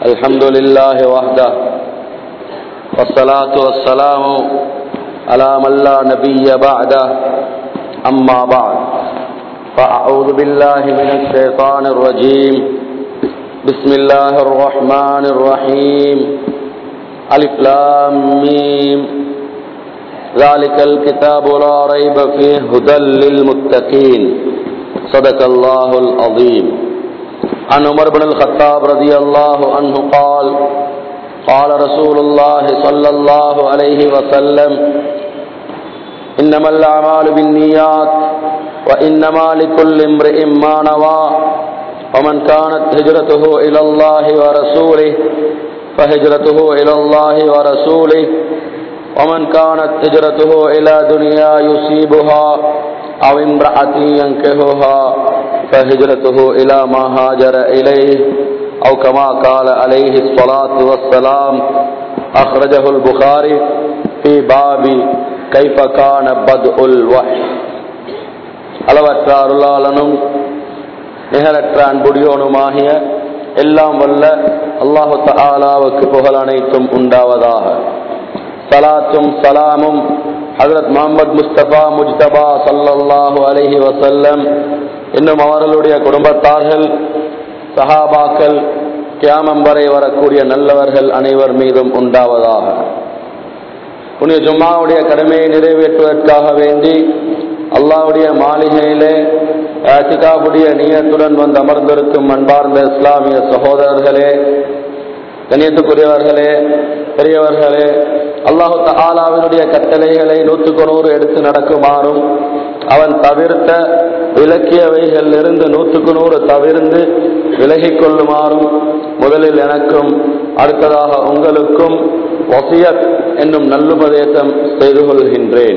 الحمد لله وحده والصلاة والسلام على من لا نبي بعده أما بعد فأعوذ بالله من الشيطان الرجيم بسم الله الرحمن الرحيم ألف لام ميم ذلك الكتاب لا ريب فيه هدى للمتقين صدق الله العظيم عن عمر بن الخطاب رضي الله عنه قال قال رسول الله صلى الله عليه وسلم إنما الأعمال بالنيات وإنما لكل امرئ ما نوى ومن كانت هجرته إلى الله ورسوله فهجرته إلى الله ورسوله ومن كانت هجرته إلى دنيا يصيبها أو امرأة ينكهها فهجرته إلى ما هاجر إليه أو كما قال عليه الصلاة والسلام أخرجه البخاري في باب كيف كان بدء الوحي அளவற்ற அருளாளனும் நிகரற்ற அன்புடையோனுமாகிய எல்லாம் வல்ல அல்லாஹு தாலாவுக்கு புகழ் அனைத்தும் உண்டாவதாக சலாத்தும் சலாமும் ஹசரத் முகமது முஸ்தபா முஜ்தபா சல்லல்லாஹு அலஹி வசல்லம் இன்னும் அவர்களுடைய குடும்பத்தார்கள் சஹாபாக்கள் கியாமம் வரை வரக்கூடிய நல்லவர்கள் அனைவர் மீதும் உண்டாவதாக புனித ஜும்மாவுடைய கடமையை நிறைவேற்றுவதற்காக வேண்டி அல்லாவுடைய மாளிகையிலே ஆத்திகாவுடைய நீயத்துடன் வந்து அமர்ந்திருக்கும் அன்பார்ந்த இஸ்லாமிய சகோதரர்களே கணியத்துக்குரியவர்களே பெரியவர்களே அல்லாஹு ஆலாவினுடைய கட்டளைகளை நூற்றுக்கு நூறு எடுத்து நடக்குமாறும் அவன் தவிர்த்த விலக்கியவைகள் இருந்து நூற்றுக்கு நூறு தவிர்ந்து விலகிக் கொள்ளுமாறும் முதலில் எனக்கும் அடுத்ததாக உங்களுக்கும் வசியத் என்னும் நல்லுபதேசம் செய்து கொள்கின்றேன்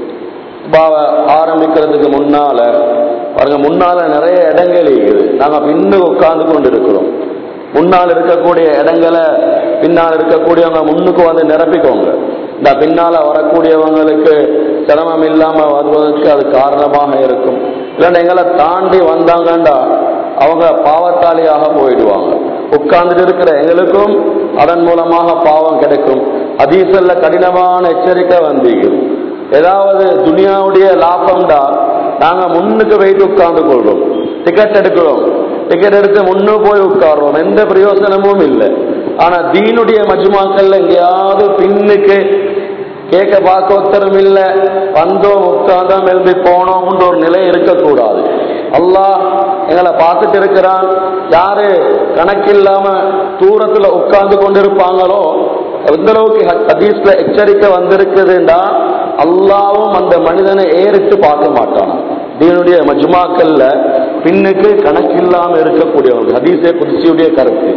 பாவை ஆரம்பிக்கிறதுக்கு முன்னால பாருங்க முன்னால நிறைய இடங்கள் இருக்குது நாங்க இன்னும் உட்கார்ந்து கொண்டு இருக்கிறோம் முன்னால் இருக்கக்கூடிய இடங்களை பின்னால் இருக்கக்கூடியவங்க முன்னுக்கு வந்து நிரப்பிக்கோங்க இந்த பின்னால வரக்கூடியவங்களுக்கு சிரமம் இல்லாம வருவதற்கு அது காரணமாக இருக்கும் இல்லைன்னா எங்களை தாண்டி வந்தாங்கண்டா அவங்க பாவத்தாளியாக போயிடுவாங்க உட்கார்ந்துட்டு இருக்கிற எங்களுக்கும் அதன் மூலமாக பாவம் கிடைக்கும் அதீசல்ல கடினமான எச்சரிக்கை வந்தீங்க ஏதாவது துனியாவுடைய லாபம்டா நாங்க முன்னுக்கு போயிட்டு உட்கார்ந்து கொள்றோம் டிக்கெட் எடுக்கிறோம் டிக்கெட் எடுத்து முன்னு போய் உட்கார்றோம் எந்த பிரயோசனமும் இல்லை ஆனா தீனுடைய மஜ்மாக்கள்ல எங்கேயாவது பின்னுக்கு கேட்க பார்க்க ஒத்தரும் இல்லை வந்தோம் உட்கார்ந்தோம் எழுப்பி போனோம்ன்ற ஒரு நிலை இருக்கக்கூடாது அல்லாஹ் எங்களை பார்த்துட்டு இருக்கிறான் யாரு கணக்கில்லாம தூரத்துல உட்கார்ந்து கொண்டிருப்பாங்களோ எந்த அளவுக்கு ஹதீஸ்ல எச்சரிக்கை வந்திருக்குதுன்னா அல்லாவும் அந்த மனிதனை ஏறிட்டு பார்க்க மாட்டான் தீனுடைய மஜ்மாக்கள்ல பின்னுக்கு கணக்கில்லாம இருக்கக்கூடியவங்க ஹதீஸே குதிசியுடைய கருத்து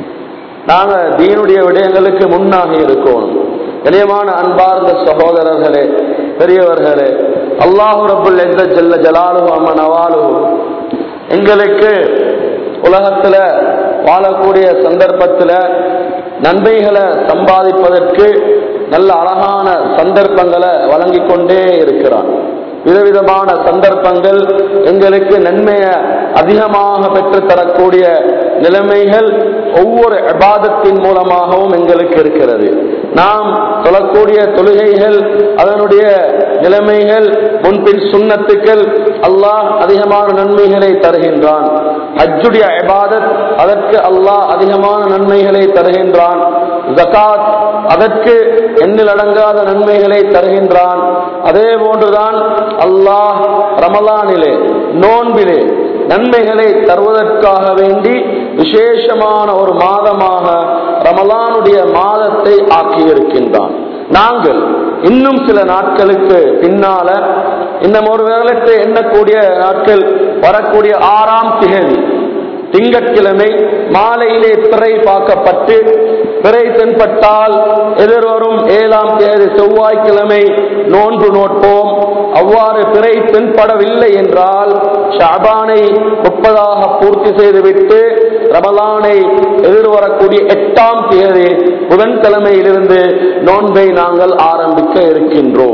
நாங்க தீனுடைய விடயங்களுக்கு முன்னாக இருக்கணும் கனியமான அன்பார்ந்த சகோதரர்களே பெரியவர்களே அல்லாஹு ரபுல் எந்த ஜெல்ல ஜலாலு அம்மன் அவாலு எங்களுக்கு உலகத்துல வாழக்கூடிய சந்தர்ப்பத்துல நன்மைகளை சம்பாதிப்பதற்கு நல்ல அழகான சந்தர்ப்பங்களை வழங்கி கொண்டே இருக்கிறான் விதவிதமான சந்தர்ப்பங்கள் எங்களுக்கு நன்மையை அதிகமாக பெற்று தரக்கூடிய நிலைமைகள் ஒவ்வொரு அபாதத்தின் மூலமாகவும் எங்களுக்கு இருக்கிறது நாம் சொல்லக்கூடிய தொழுகைகள் அதனுடைய நிலைமைகள் முன்பின் சுண்ணத்துக்கள் அல்லாஹ் அதிகமான நன்மைகளை தருகின்றான் ஹஜ்ஜுடைய அபாதத் அதற்கு அல்லாஹ் அதிகமான நன்மைகளை தருகின்றான் ஜகாத் அதற்கு எண்ணில் அடங்காத நன்மைகளை தருகின்றான் அதே போன்றுதான் அல்லாஹ் ரமலானிலே நோன்பிலே நன்மைகளை தருவதற்காக வேண்டி விசேஷமான ஒரு மாதமாக ரமலானுடைய மாதத்தை ஆக்கியிருக்கின்றான் நாங்கள் இன்னும் சில நாட்களுக்கு பின்னால இன்னும் ஒரு வேலைக்கு எண்ணக்கூடிய நாட்கள் வரக்கூடிய ஆறாம் திகதி திங்கட்கிழமை மாலையிலே பிறை பார்க்கப்பட்டு பிறை தென்பட்டால் எதிர்வரும் ஏழாம் தேதி செவ்வாய்க்கிழமை நோன்பு நோட்போம் அவ்வாறு பிறை தென்படவில்லை என்றால் ஷாபானை முப்பதாக பூர்த்தி செய்துவிட்டு ரமலானை எதிர்வரக்கூடிய எட்டாம் தேதி புதன்கிழமையிலிருந்து நோன்பை நாங்கள் ஆரம்பிக்க இருக்கின்றோம்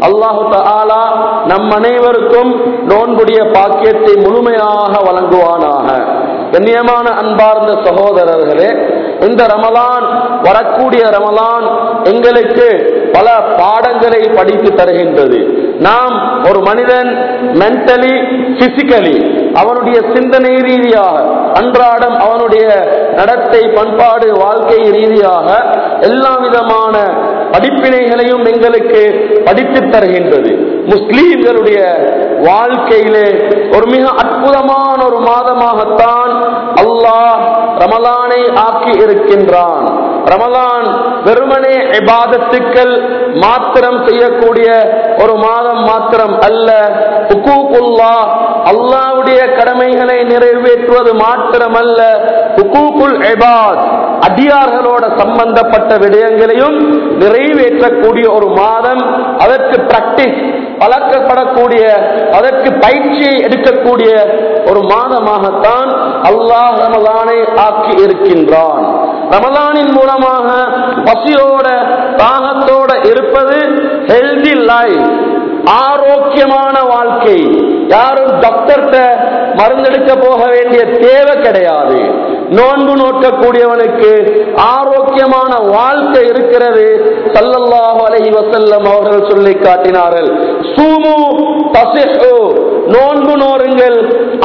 அல்லாஹு தஆலா நம் அனைவருக்கும் நோன்புடைய பாக்கியத்தை முழுமையாக வழங்குவானாக கண்ணியமான அன்பார்ந்த சகோதரர்களே இந்த ரமலான் வரக்கூடிய ரமலான் எங்களுக்கு பல பாடங்களை படித்து தருகின்றது நாம் ஒரு மனிதன் மென்டலி பிசிக்கலி அவனுடைய சிந்தனை ரீதியாக அன்றாடம் அவனுடைய நடத்தை பண்பாடு வாழ்க்கை ரீதியாக எல்லா விதமான படிப்பினைகளையும் எங்களுக்கு படித்து தருகின்றது முஸ்லீம்களுடைய வாழ்க்கையிலே ஒரு மிக அற்புதமான ஒரு மாதமாகத்தான் அல்லாஹ் ரமலானை ஆக்கி இருக்கின்றான் ரமலான் வெறுமனே இபாதத்துக்கள் மாத்திரம் செய்யக்கூடிய ஒரு மாதம் மாத்திரம் அல்ல ஹுகூகுல்லா அல்லாவுடைய கடமைகளை நிறைவேற்றுவது மாத்திரமல்ல ஹுகூகுல் இபாத் அடியார்களோட சம்பந்தப்பட்ட விடயங்களையும் நிறைவேற்றக்கூடிய ஒரு மாதம் அதற்கு பிராக்டிஸ் பழக்கப்படக்கூடிய அதற்கு பயிற்சியை எடுக்கக்கூடிய ஒரு மாதமாகத்தான் அல்லாஹ் ரமலானை ஆக்கி இருக்கின்றான் ரமலானின் மூலமாக பசியோட தாகத்தோட இருப்பது ஹெல்தி லைஃப் ஆரோக்கியமான வாழ்க்கை யாரும் டாக்டர்கிட்ட மருந்தெடுக்க போக வேண்டிய தேவை கிடையாது நோன்பு நோக்கக்கூடியவனுக்கு ஆரோக்கியமான வாழ்க்கை இருக்கிறது சல்லல்லாஹு அலைஹி வஸல்லம் அவர்கள் சொல்லி காட்டினார்கள் சூமு தசிஹு நோன்பு நோருங்கள்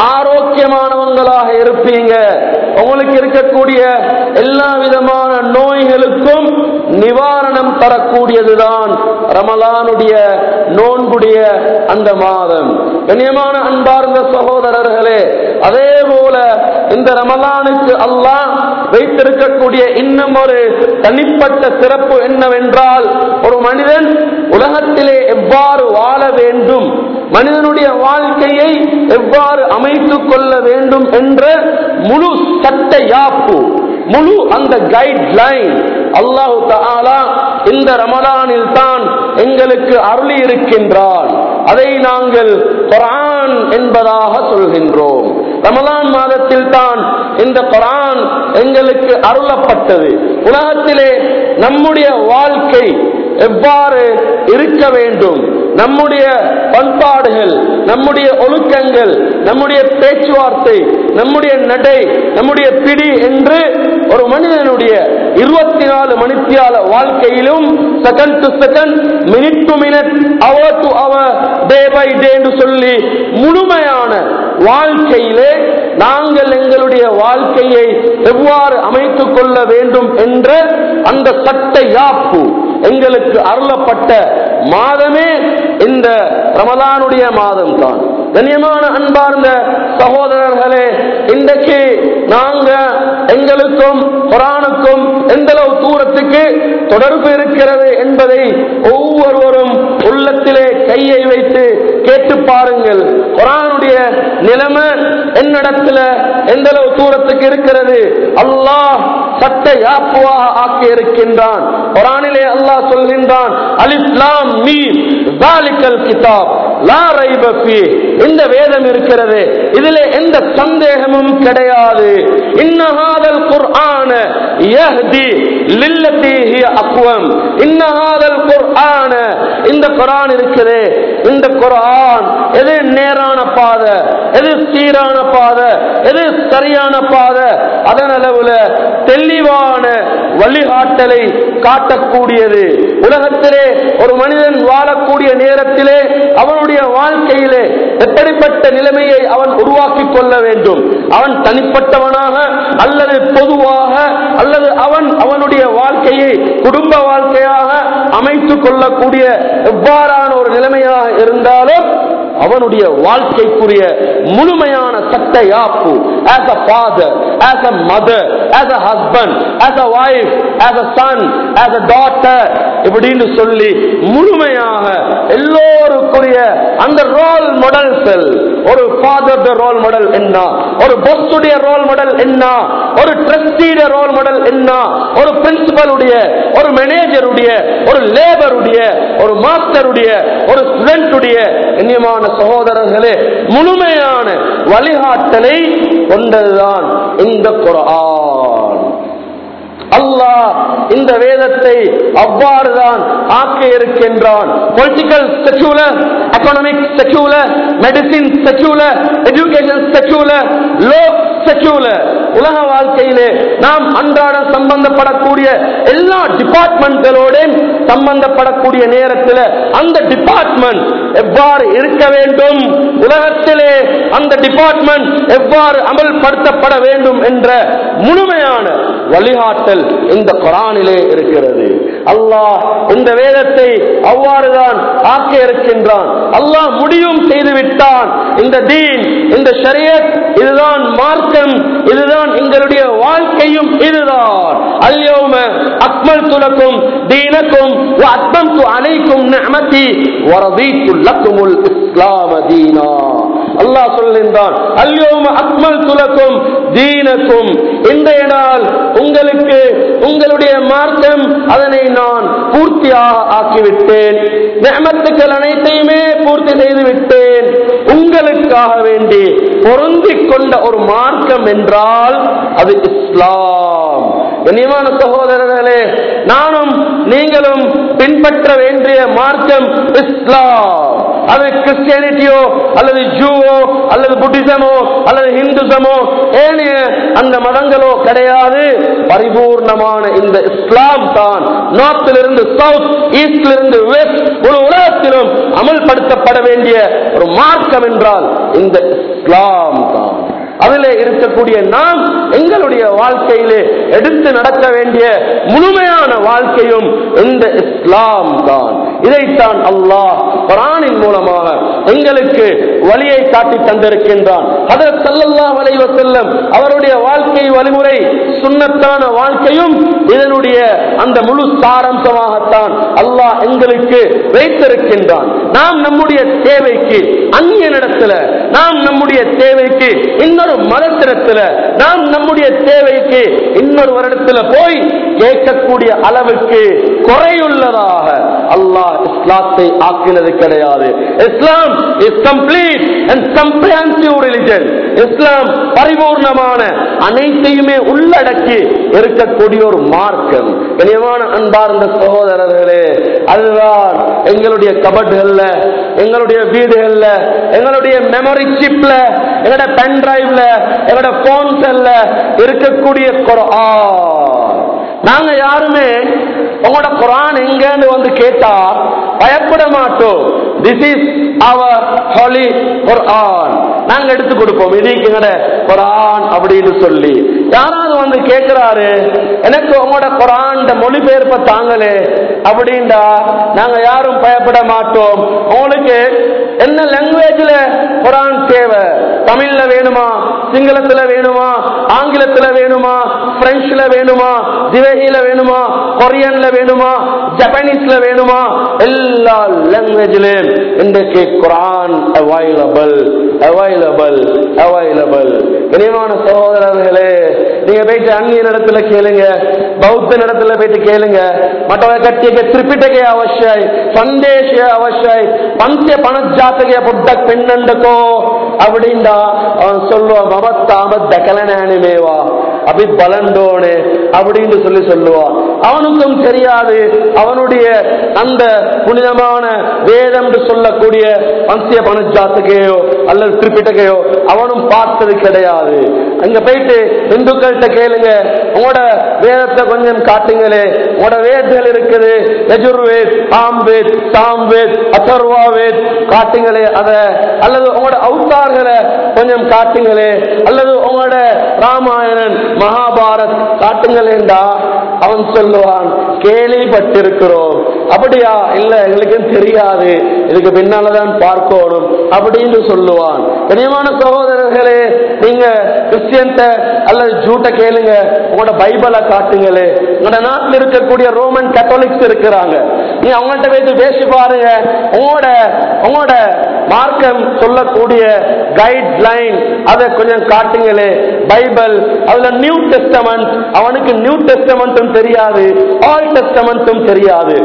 ஆரோக்கியமானவங்களாக இருப்பீங்க உங்களுக்கு இருக்கக்கூடிய எல்லா விதமான நோய்களுக்கும் நிவாரணம் தரக்கூடியதுதான் ரமலானுடைய நோன்புடைய அந்த மாதம் கண்ணியமான அன்பார்ந்த சகோதரர்களே அதே போல இந்த ரமலானுக்கு அல்லாஹ் வைத்திருக்கக்கூடிய இன்னும் ஒரு தனிப்பட்ட சிறப்பு என்னவென்றால் ஒரு மனிதன் உலகத்திலே எவ்வாறு வாழ வேண்டும் மனிதனுடைய வாழ்க்கையை எவ்வாறு அமைத்துக் கொள்ள வேண்டும் என்ற முழு சட்ட யாப்பு முழு அந்த கைட் லைன் அல்லாஹு தாலா இந்த ரமலானில் தான் எங்களுக்கு அருளி இருக்கின்றான் அதை நாங்கள் குரான் என்பதாக சொல்கின்றோம் ரமலான் மாதத்தில் தான் இந்த குரான் எங்களுக்கு அருளப்பட்டது உலகத்திலே நம்முடைய வாழ்க்கை எவ்வாறு இருக்க வேண்டும் நம்முடைய பண்பாடுகள் நம்முடைய ஒழுக்கங்கள் நம்முடைய பேச்சுவார்த்தை நம்முடைய நடை நம்முடைய பிடி என்று ஒரு மனிதனுடைய இருபத்தி நாலு மணித்தியால வாழ்க்கையிலும் second to second minute to minute hour to hour day by day என்று சொல்லி முழுமையான வாழ்க்கையிலே நாங்கள் எங்களுடைய வாழ்க்கையை எவ்வாறு அமைத்துக் கொள்ள வேண்டும் என்ற அந்த சட்ட யாப்பு எங்களுக்கு அருளப்பட்ட மாதமே இந்த ரமலானுடைய மாதம் தான் கண்ணியமான அன்பார்ந்த சகோதரர்களே இன்றைக்கு நாங்க எங்களுக்கும் குரானுக்கும் எந்த அளவு தூரத்துக்கு தொடர்பு இருக்கிறது என்பதை ஒவ்வொருவரும் உள்ளத்திலே கையை வைத்து கேட்டு பாருங்கள் குரானுடைய நிலைமை என்னிடத்துல எந்த அளவு தூரத்துக்கு இருக்கிறது அல்லாஹ் சட்ட யாப்புவாக ஆக்கி இருக்கின்றான் குரானிலே அல்லாஹ் சொல்கின்றான் அலிஸ்லாம் மீன் தாலிக்கல் கிதாப் லா ரைப ஃபீ. இந்த வேதம் இருக்கிறது இதிலே எந்த சந்தேகமும் கிடையாது இன்னஹாதல் குர்ஆன யஹ்தி லில்லதி ஹிய அக்வம் இன்னஹாதல் குர்ஆன இந்த குர்ஆன் இருக்குது இந்த குர்ஆன் எது நேரான பாதை எது சீரான பாதை எது சரியான பாதை அதன் அளவுல தெளிவான வழிகாட்டலை காட்டக்கூடியது உலகத்திலே ஒரு மனிதன் வாழக்கூடிய நேரத்திலே அவனுடைய வாழ்க்கையிலே எப்படிப்பட்ட நிலைமையை அவன் உருவாக்கி கொள்ள வேண்டும் அவன் தனிப்பட்டவனாக அல்லது பொதுவாக அல்லது அவன் அவனுடைய வாழ்க்கையை குடும்ப வாழ்க்கையாக அமைத்துக் கொள்ளக்கூடிய எவ்வாறான ஒரு நிலைமையாக இருந்தாலும் அவனுடைய வாழ்க்கைக்குரிய முழுமையான சட்ட யாப்பு as a father as a mother as a husband as a wife as a son as a daughter இப்படின்னு சொல்லி முழுமையாக எல்லோருக்குரிய அந்த ரோல் மாடல்கள் ஒரு ஃபாதர் ரோல் மாடல் என்ன ஒரு பொஸ்டுடைய ரோல் மாடல் என்ன ஒரு ட்ரஸ்டிய ரோல் மாடல் என்ன ஒரு பிரின்சிபலுடைய ஒரு மேனேஜருடைய ஒரு லேபருடைய ஒரு மாஸ்டருடைய ஒரு ஸ்டூடெண்டுடைய கண்ணியமான சகோதரர்களே முழுமையான வழிகாட்டலை கொண்டதுதான் இந்த குரான் அல்லாஹ் இந்த வேதத்தை அவ்வாறுதான் ஆக்க இருக்கின்றான் political secular economic secular medicine secular education secular law secular உலக வாழ்க்கையிலே நாம் அன்றாடம் சம்பந்தப்படக்கூடிய எல்லா டிபார்ட்மெண்ட்களோட சம்பந்தப்படக்கூடிய நேரத்தில் அந்த டிபார்ட்மெண்ட் எவ்வாறு இருக்க வேண்டும் உலகத்திலே அந்த டிபார்ட்மெண்ட் எவ்வாறு அமல்படுத்தப்பட வேண்டும் என்ற முழுமையான வழிகாட்டல் இந்த குரானிலே இருக்கிறது அல்லாஹ் இந்த வேதத்தை அவ்வாறுதான் ஆக்க இருக்கின்றான் அல்லாஹ் முடிவும் செய்து விட்டான் இந்த தீன் இந்த ஷரியத் இதுதான் மார்க்கம் இதுதான் எங்களுடைய வாழ்க்கையும் இதுதான் அல்யோம அக்மல் துலக்கும் தீனக்கும் அத்மம் து அனைக்கும் நிஅமதி வரதீத்து லக்குமுல் இஸ்லாம தீனா அல்லாஹ் சொல்கின்றான் அல்யோம அக்மல் துலக்கும் தீனக்கும் இன்றைய நாள் உங்களுக்கு உங்களுடைய மார்க்கம் அதனை நான் பூர்த்தியாக ஆக்கிவிட்டேன் நியமத்துக்கள் அனைத்தையுமே பூர்த்தி செய்து விட்டேன் உங்களுக்காக வேண்டி பொருந்திக் கொண்ட ஒரு மார்க்கம் என்றால் அது இஸ்லாம் கண்ணியமான சகோதரர்களே நானும் நீங்களும் பின்பற்ற வேண்டிய மார்க்கம் இஸ்லாம் அது கிறிஸ்டியானிட்டியோ அல்லது ஜூவோ அல்லது புத்திசமோ அல்லது ஹிந்துசமோ ஏனைய அந்த மதங்களோ கிடையாது பரிபூர்ணமான இந்த இஸ்லாம் தான் நார்த்திலிருந்து சவுத் ஈஸ்டிலிருந்து வெஸ்ட் ஒரு உலகத்திலும் அமல்படுத்தப்பட வேண்டிய ஒரு மார்க்கம் என்றால் இந்த இஸ்லாம் தான் அதிலே இருக்கக்கூடிய நாம் எங்களுடைய வாழ்க்கையிலே எடுத்து நடக்க வேண்டிய முழுமையான வாழ்க்கையும் இந்த இஸ்லாம் தான் இதைத்தான் அல்லாஹ் குரானின் மூலமாக எங்களுக்கு வழியை காட்டி தந்திருக்கின்றான் அதற்கு சல்லல்லாஹு அலைஹி வஸல்லம் அவருடைய வாழ்க்கை வழிமுறை சுன்னத்தான வாழ்க்கையும் இதனுடைய அந்த முழு சாரம்சமாகத்தான் அல்லாஹ் எங்களுக்கு வைத்திருக்கின்றான் நாம் நம்முடைய தேவைக்கு அந்நியனிடத்துல நாம் நம்முடைய தேவைக்கு இன்னொரு மதத்திடத்துல நாம் நம்முடைய தேவைக்கு இன்னொரு வருடத்துல போய் கேட்கக்கூடிய அளவுக்கு குறையுள்ளதாக அல்லாஹ் இஸ்லாத்தை ஆக்கினது கிடையாது Islam is complete and comprehensive religion Islam பரிபூர்ணமான அனைத்தையுமே உள்ளடக்கி இருக்கக்கூடிய ஒரு மார்க்கம் கனியமான அன்பார்ந்த சகோதரர்களே அதுதான் எங்களுடைய கபட்டுகள்ல எங்களுடைய வீடுகள்ல எங்களுடைய மெமரி சிப்ல எங்களோட பென் டிரைவ்ல எங்களோட போன்ஸ்ல இருக்கக்கூடிய குரான் நாங்க யாருமே உங்களோட குரான் எங்கன்னு வந்து கேட்டா பயப்பட மாட்டோம் this is our holy Quran நாங்க எடுத்து கொடுப்போம் இதுக்கு எங்கட குரான் அப்படின்னு சொல்லி யாராவது வந்து கேட்கிறாரு எனக்கு உங்களோட குரான் மொழிபெயர்ப்ப தாங்களே அப்படின்டா நாங்க யாரும் பயப்பட மாட்டோம் உங்களுக்கு என்ன லாங்குவேஜ்ல குரான் தேவை தமிழ்ல வேணுமா சிங்களத்துல வேணுமா ஆங்கிலத்துல வேணுமா பிரெஞ்சுல வேணுமா திவேகில வேணுமா கொரியன்ல வேணுமா ஜப்பானீஸ்ல வேணுமா எல்லா லாங்குவேஜ்லயும் இன்றைக்கு குரான் அவைலபிள் அவைலபிள் அவைலபிள் இனிமான சகோதரர்களே நீங்க போயிட்டு அந்நிய இடத்துல கேளுங்க பௌத்த இடத்துல போயிட்டு கேளுங்க மற்றவங்க கட்டிய ತ್ರಿಪಿಟಕೆ ಅವಶ್ಯ ಸಂದೇಶ ಅವಶ್ಯ ಪಂಚ ಪಣಜಾತಗೆ ಪುಟ್ಟ ಪೆಣ್ಣಂಡಕೋ அப்படின்டா அவன் சொல்லுவான் மமத்தாமத் தகலனானுமேவா அபி பலண்டோனே அப்படின்னு சொல்லி சொல்லுவான் அவனுக்கும் தெரியாது அவனுடைய அந்த புனிதமான வேதம் என்று சொல்லக்கூடிய பந்திய பணஜாத்தகையோ அல்லது திரிப்பிட்டகையோ அவனும் பார்த்தது கிடையாது அங்க போயிட்டு இந்துக்கள்கிட்ட கேளுங்க உங்களோட வேதத்தை கொஞ்சம் காட்டுங்களே உங்களோட வேதங்கள் இருக்குது யஜுர்வேத் ஆம்வேத் சாம்வேத் அதர்வாவேத் காட்டுங்களே அத அல்லது உங்களோட அவுத்தார்களை கொஞ்சம் காட்டுங்களே அல்லது உங்களோட ராமாயணன் மகாபாரத் காட்டுங்களேண்டா அவன் சொல்லுவான் கேள்விப்பட்டிருக்கிறோம் அப்படியா இல்ல எங்களுக்கு தெரியாது இதுக்கு பின்னாலதான் பார்க்கணும் அப்படின்னு சொல்லுவான் கனியமான சகோதரர்களே நீங்க கிறிஸ்டியன்ட்ட அல்லது ஜூட்ட கேளுங்க உங்களோட பைபிளை காட்டுங்களே உங்களோட நாட்டில் இருக்கக்கூடிய ரோமன் கத்தோலிக்ஸ் இருக்கிறாங்க நீ அவங்கள்ட்ட போயிட்டு பேசி பாருங்க உங்களோட உங்களோட மார்க்கம் சொல்லக்கூடிய கைட் லைன் அதை கொஞ்சம் காட்டுங்களே பைபிள் அதுல நியூ டெஸ்டமெண்ட் அவனுக்கு நியூ டெஸ்டமெண்ட்டும் தெரியாது ஆல் டெஸ்டமெண்ட்டும் தெரியாது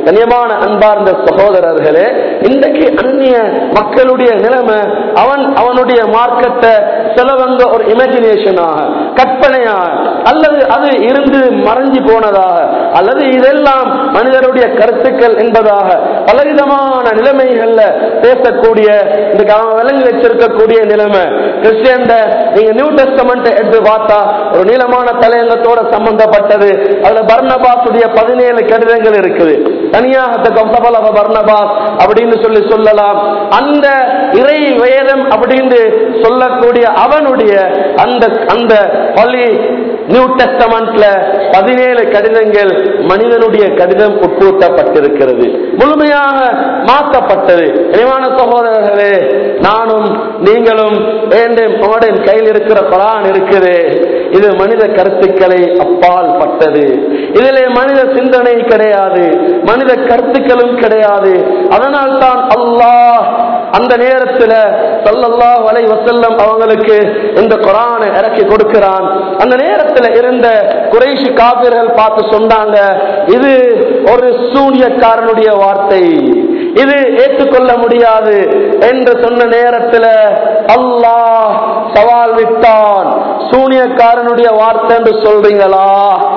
கண்ணியமான அன்பார்ந்த சகோதரர்களே இன்றைக்கு அந்நிய மக்களுடைய நிலைமை அவன் அவனுடைய மார்க்கத்தை செலவங்க ஒரு இமேஜினேஷனாக கற்பனையாக அல்லது அது இருந்து மறைஞ்சு போனதாக அல்லது இதெல்லாம் மனிதருடைய கருத்துக்கள் என்பதாக பலவிதமான நிலைமைகள்ல பேசக்கூடிய இந்த அவன் விளங்கி வச்சிருக்கக்கூடிய நிலைமை கிறிஸ்டியன் நீங்க நியூ டெஸ்டமெண்ட் எடுத்து பார்த்தா ஒரு நீளமான தலையங்கத்தோட சம்பந்தப்பட்டது அதுல பர்ணபாசுடைய பதினேழு கடிதங்கள் இருக்குது தனியாக கம்சபல பர்ணபாஸ் அப்படின்னு சொல்லி சொல்லலாம் அந்த இறை வேதம் அப்படின்னு சொல்லக்கூடிய அவனுடைய அந்த அந்த பள்ளி நியூ டெஸ்டமெண்ட்ல பதினேழு கடிதங்கள் மனிதனுடைய கடிதம் உட்பூட்டப்பட்டிருக்கிறது முழுமையாக மாற்றப்பட்டது இனிவான சகோதரர்களே நானும் நீங்களும் உங்களுடைய கையில் இருக்கிற குரான் இருக்குது இது மனித கருத்துக்களை அப்பால் பட்டது இதிலே மனித சிந்தனை கிடையாது மனித கருத்துக்களும் கிடையாது அதனால் தான் அல்லாஹ் அந்த நேரத்தில் சல்லல்லாஹ் வலை வசல்லம் அவங்களுக்கு இந்த குரானை இறக்கி கொடுக்கிறான் அந்த நேரத்தில் இருந்த குறைஷி காபிர்கள் பார்த்து சொன்னாங்க இது ஒரு சூனியக்காரனுடைய வார்த்தை இது ஏற்றுக்கொள்ள முடியாது என்று சொன்ன நேரத்தில் அல்லாஹ் சவால் விட்டான் சூனியக்காரனுடைய வார்த்தை என்று சொல்றீங்களா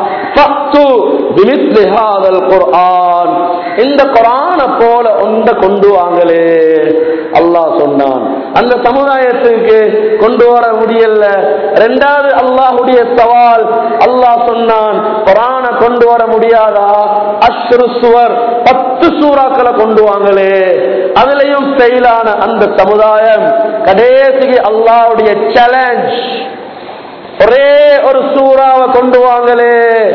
குர்ஆன் இந்த குரான போல ஒன்றை கொண்டு வாங்களே அல்லாஹ் சொன்னான் அந்த சமுதாயத்துக்கு கொண்டு வர முடியல ரெண்டாவது அல்லாஹுடைய சவால் அல்லாஹ் சொன்னான் குரான கொண்டு வர முடியாதா அஷ்ரு சுவர் பத்து சூறாக்களை கொண்டு வாங்களே அதுலயும் ஃபெயிலான அந்த சமுதாயம் கடைசிக்கு அல்லாஹுடைய சேலஞ்ச் ஒரே ஒரு சூறாவை கொண்டு வாங்களே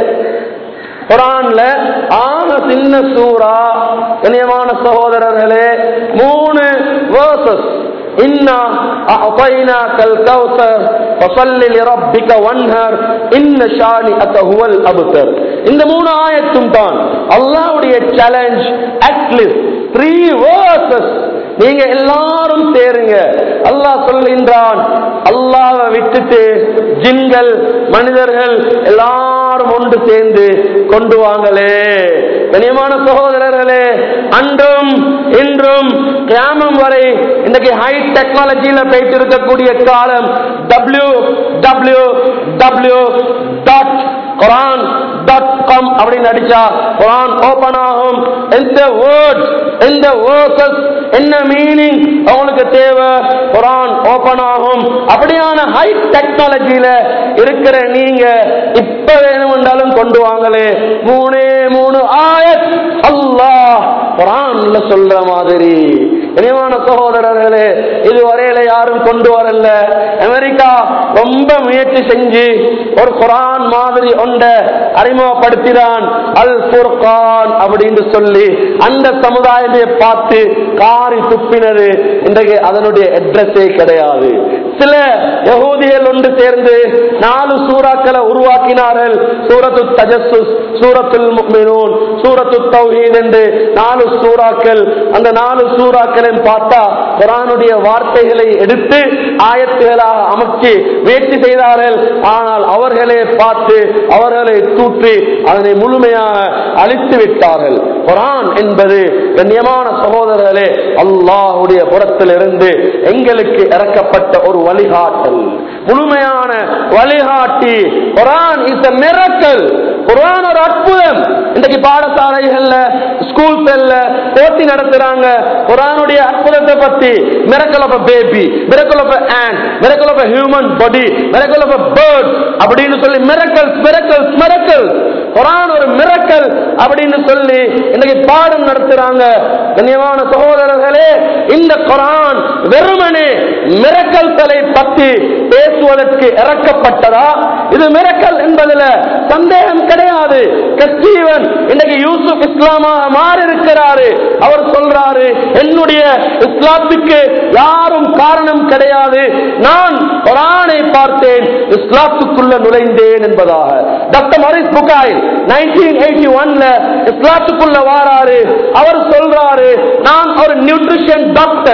குரான்ல ஆக சின்ன சூறா கண்ணியமான சகோதரர்களே மூணு வேர்சஸ் இன்னா அஅதைனாக்கல் கௌசர் ஃபஸல்லி லிரப்பிக வன்ஹர் இன்ன ஷானிஅக ஹுவல் அப்தர் இந்த மூணு ஆயத்தும் தான் அல்லாஹ்வுடைய சேலஞ்ச் அட்லீஸ்ட் த்ரீ வேர்சஸ் நீங்க எல்லாரும் சேருங்க அல்லாஹ் சொல்கின்றான் அல்லாஹ்வை விட்டுட்டு ஜின்கள் மனிதர்கள் எல்லாரும் ஒன்று சேர்ந்து கொண்டு வாங்களே கனியமான சகோதரர்களே அன்றும் இன்றும் கிராமம் வரை இன்னைக்கு ஹை டெக்னாலஜியில போயிட்டு இருக்கக்கூடிய காலம் W W W dot Quran dot com அப்படின்னு அடிச்சா குரான் ஓபன் ஆகும் எந்த வேர்ட்ஸ் எந்த வேர்சஸ் என்ன மீனிங் அவங்களுக்கு தேவை குரான் ஓபன் ஆகும் அப்படியான ஹை டெக்னாலஜியில இருக்கிற நீங்க இப்ப வேணுமென்றாலும் கொண்டு வாங்களே மூணே மூணு ஆயத் அல்லாஹ் குரான்ல சொல்ற மாதிரி இனிமான சகோதரர்களே இது வரையில யாரும் கொண்டு வரல அமெரிக்கா ரொம்ப முயற்சி செஞ்சு ஒரு குரான் மாதிரி ஒன்றை அறிமுகப்படுத்தினான் அல் ஃபுர்கான் அப்படின்னு சொல்லி அந்த சமுதாயத்தை பார்த்து காரி துப்பினது இன்றைக்கு அதனுடைய அட்ரஸே கிடையாது சில யகூதிகள் ஒன்று சேர்ந்து நாலு சூறாக்களை உருவாக்கினார்கள் சூரத்து தஜஸ்ஸுஸ் சூரத்துல் முக்மினூன் சூரத்து தௌஹீத் என்று நாலு சூறாக்கள் அந்த நாலு சூறாக்களையும் பார்த்தா குரானுடைய வார்த்தைகளை எடுத்து ஆயத்துகளாக அமைச்சு முயற்சி செய்தார்கள் ஆனால் அவர்களே பார்த்து அவர்களை தூற்றி அதனை முழுமையாக அழித்து விட்டார்கள் குரான் என்பது கண்ணியமான சகோதரர்களே அல்லாஹுடைய புறத்திலிருந்து எங்களுக்கு இறக்கப்பட்ட ஒரு வழிகாட்டல் முழுமையான வழிகாட்டி குரான் இஸ் மிரக்கல் குரான் ஒரு அற்புதம் இன்றைக்கு பாடசாலைகள்ல ஸ்கூல்ஸ்ல போட்டி நடத்துறாங்க குரானுடைய அற்புதத்தை பத்தி miracle of baby miracle of ant miracle of human body miracle of bird அப்படின்னு சொல்லி மிரக்கல் மிரக்கல் மிரக்கல் குரான் ஒரு மிரக்கல் அப்படின்னு சொல்லி இன்னைக்கு பாடம் நடத்துறாங்க கண்ணியமான சகோதரர்களே இந்த குரான் வெறுமனே மிரக்கல்களை பற்றி பேசுவதற்கு இறக்கப்பட்டதா இது மிரக்கல் என்பதில் சந்தேகம் கிடையாது கஸ்தீவன் இன்னைக்கு யூசுப் இஸ்லாமாக மாறி இருக்கிறாரு அவர் சொல்றாரு என்னுடைய இஸ்லாத்துக்கு யாரும் காரணம் கிடையாது நான் குரானை பார்த்தேன் இஸ்லாத்துக்குள்ள நுழைந்தேன் என்பதாக doctor Maurice Bucaille nineteen eighty ஒன்ல இஸ்லாத்துக்குள்ள வாராரு அவர் சொல்றாரு நான் ஒரு நியூட்ரிஷன் டாக்டர்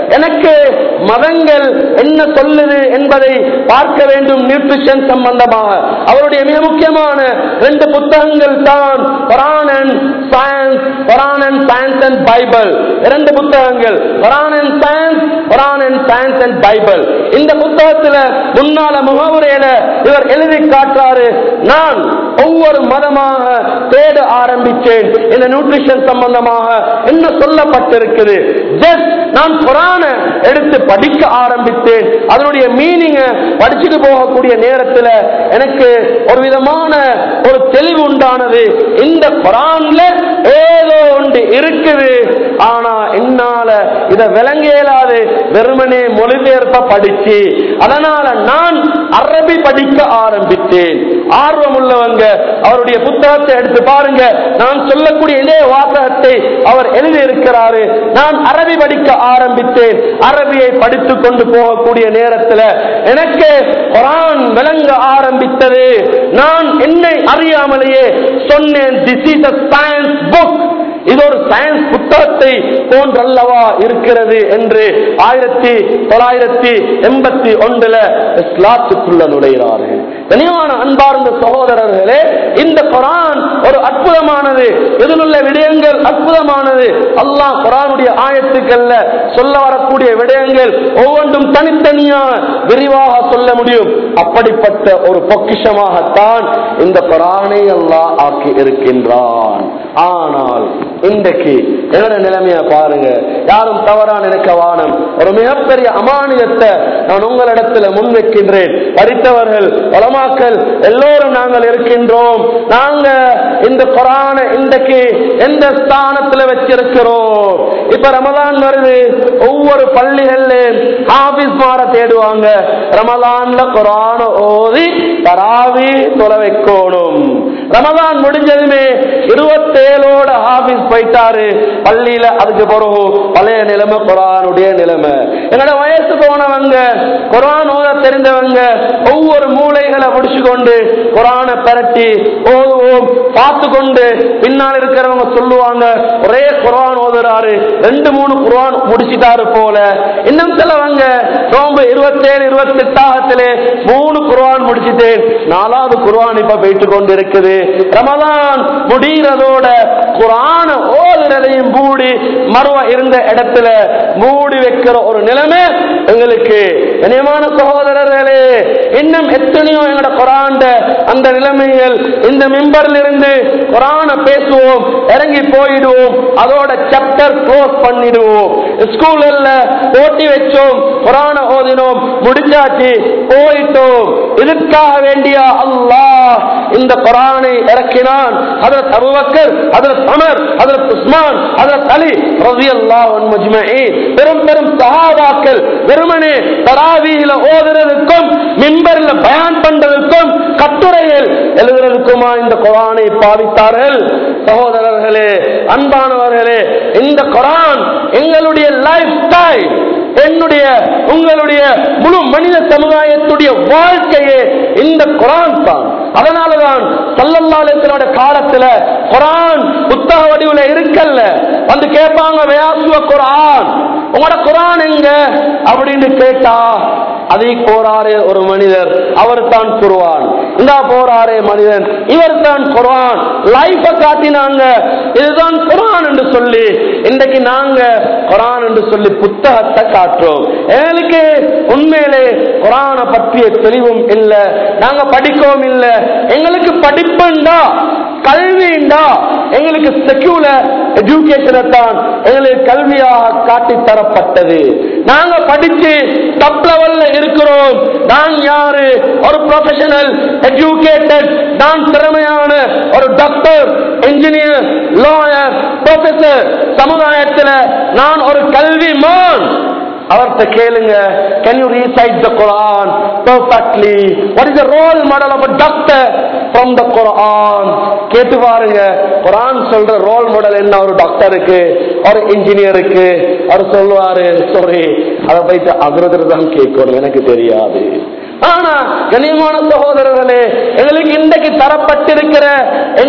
எனக்கு மதங்கள் என்ன சொல்லுது என்பதை பார்க்க வேண்டும் நியூட்ரிஷன் சம்பந்தமாக அவருடைய மிக முக்கியமான ரெண்டு புத்தகங்கள் தான் Quran and science Quran and science and Bible இரண்டு புத்தகங்கள் Quran and science Quran and science and Bible இந்த புத்தகத்துல முன்னால முகவுரையில இவர் எழுதி காட்டுறாரு நான் ஒவ்வொரு மதமாக தேட ஆரம்பிச்சேன் இந்த நியூட்ரிஷன் சம்பந்தமாக என்ன சொல்லப்பட்டிருக்குது ஜஸ்ட் நான் குரான எடுத்து படிக்க ஆரம்பித்தேன் அதனுடைய மீனிங்க படிச்சுட்டு போகக்கூடிய நேரத்துல எனக்கு ஒரு விதமான ஒரு தெளிவு உண்டானது இந்த குரான்ல ஏதோ ஒன்று இருக்குது ஆனா என்னால இத விளங்க இயலாது வெறுமனே மொழிபெயர்ப்ப படிச்சு அதனால நான் அரபி படிக்க ஆரம்பித்தேன் ஆர்வம் உள்ளவங்க அவருடைய புத்தகத்தை எடுத்து பாருங்க நான் சொல்லக்கூடிய இதே வாசகத்தை அவர் எழுதி இருக்கிறாரு நான் அரபி படிக்க ஆரம்பித்தேன் அரபியை படித்துக் கொண்டு போகக்கூடிய நேரத்தில் எனக்கு குரான் விளங்க ஆரம்பித்தது நான் என்னை அறியாமலேயே சொன்னேன் this is a science book இது ஒரு சயின்ஸ் புத்தகத்தை போன்றல்லவா இருக்கிறது என்று ஆயிரத்தி தொள்ளாயிரத்தி எண்பத்தி ஒன்றுல இஸ்லாத்துக்குள்ள நுழைகிறார்கள் கனிவான அன்பார்ந்த சகோதரர்களே இந்த குரான் ஒரு அற்புதமானது இதில் உள்ள விடயங்கள் அற்புதமானது அல்லாஹ் குரானுடைய ஆயத்துக்கள்ல சொல்ல வரக்கூடிய விடயங்கள் ஒவ்வொன்றும் தனித்தனியா விரிவாக சொல்ல முடியும் அப்படிப்பட்ட ஒரு பொக்கிஷமாகத்தான் இந்த குரானை அல்லாஹ் ஆக்கி இருக்கின்றான் ஆனால் இன்றைக்கு என்னோட நிலைமைய பாருங்க யாரும் தவறா நினைக்க வானம் ஒரு மிகப்பெரிய அமானியத்தை நான் உங்களிடத்துல முன்வைக்கின்றேன் படித்தவர்கள் வளமாக்கல் எல்லோரும் நாங்கள் இருக்கின்றோம் நாங்க இந்த குரான இன்றைக்கு எந்த ஸ்தானத்துல வச்சிருக்கிறோம் இப்ப ரமலான் வருது ஒவ்வொரு பள்ளிகள்ல ஹாபிஸ் மாற தேடுவாங்க ரமலான்ல குரான ஓதி தராவி தொலை வைக்கணும் ரமலான் முடிஞ்சதுமே இருபத்தேழோட ஹாபிஸ் போயிட்டாரு பள்ளியில அதுக்கு பிறகு பழைய நிலைமை குரானுடைய நிலைமை என்னோட வயசு போனவங்க குரான் ஓத தெரிந்தவங்க ஒவ்வொரு மூளைகளை முடிச்சு கொண்டு குரானை பெரட்டி ஓதுவோம் பார்த்து கொண்டு பின்னால் இருக்கிறவங்க சொல்லுவாங்க ஒரே குரான் ஓதுறாரு ரெண்டு மூணு குரான் முடிச்சிட்டாரு போல இன்னும் சிலவங்க நோம்பு இருபத்தேழு இருபத்தி எட்டாகத்திலே மூணு குரான் முடிச்சிட்டேன் நாலாவது குரான் இப்ப போயிட்டு கொண்டு இருக்குது ரமலான் முடிகிறதோட குரான ஓதுறதையும் மூடி மறுவ இருந்த இடத்துல மூடி வைக்கிற ஒரு நிலைமை எங்களுக்கு இனியமான சகோதரர்களே இன்னும் எத்தனையோ எங்களோட குரான் அந்த நிலைமைகள் இந்த மிம்பரில் இருந்து குரான பேசுவோம் இறங்கி போயிடுவோம் அதோட சாப்டர் க்ளோஸ் பண்ணிடுவோம் ஸ்கூல்ல போட்டி வச்சோம் குரான ஓதினோம் முடிஞ்சாச்சு போயிட்டோம் இதற்காக வேண்டிய அல்லாஹ் இந்த குரானை இறக்கினான் ஹதரத் அபுபக்கர் ஹதரத் அமர் ஹதரத் உஸ்மான் ஹதரத் அலி ரலியல்லாஹு அன்ஹும் அஜ்மஈன் பெரும் பெரும் சஹாபாக்கள் வெறுமனே தராவீஹில ஓதுறதுக்கும் மிம்பர்ல பயான் பண்றதுக்கும் கட்டுரைகள் எழுதுறதுக்குமா இந்த குரானை பாவித்தார்கள் சகோதரர்களே அன்பானவர்களே இந்த குரான் எங்களுடைய லைஃப் ஸ்டைல் என்னுடைய உங்களுடைய முழு மனித சமுதாயத்துடைய வாழ்க்கையே இந்த குரான் தான் அதனாலதான் சல்லல்லாஹு காலத்துல குரான் புத்தக வடிவுல இருக்கல்ல வந்து கேட்பாங்க வியாசுவ குரான் உங்களோட குரான் எங்க அப்படின்னு கேட்டா அதை போறாரே ஒரு மனிதர் அவர் தான் குருவான் இந்தா போறாரே மனிதன் இவர் தான் குரான் லைஃப காட்டினாங்க இதுதான் குரான் என்று சொல்லி இன்றைக்கு நாங்க குரான் என்று சொல்லி புத்தகத்தை காட்டுறோம் எங்களுக்கு உண்மையிலே குரான பற்றிய தெளிவும் இல்லை நாங்க படிக்கவும் இல்லை எங்களுக்கு படிப்புண்டா கல்விண்டா எங்களுக்கு செக்யூலர் எஜுகேஷனை தான் எங்களுக்கு கல்வியாக காட்டி தரப்பட்டது நாங்க படிச்சு டப் லெவல்ல இருக்கிறோம் நான் யாரு ஒரு ப்ரொஃபஷனல் எஜுகேட்டட் நான் திறமையான ஒரு டாக்டர் இன்ஜினியர் லாயர் ப்ரொஃபசர் சமுதாயத்தில் நான் ஒரு கல்விமான் அவர்கிட்ட கேளுங்க can you recite the Quran perfectly what is the role model of doctor from the Quran கேட்டு பாருங்க குரான் சொல்ற ரோல் மாடல் என்ன ஒரு டாக்டருக்கு ஒரு இன்ஜினியருக்கு அவர் சொல்லுவாரு சாரி அதை போயிட்டு அகிரதர் தான் கேட்கணும் எனக்கு தெரியாது ஆனா கண்ணியமான சகோதரர்களே எங்களுக்கு இன்றைக்கு தரப்பட்டிருக்கிற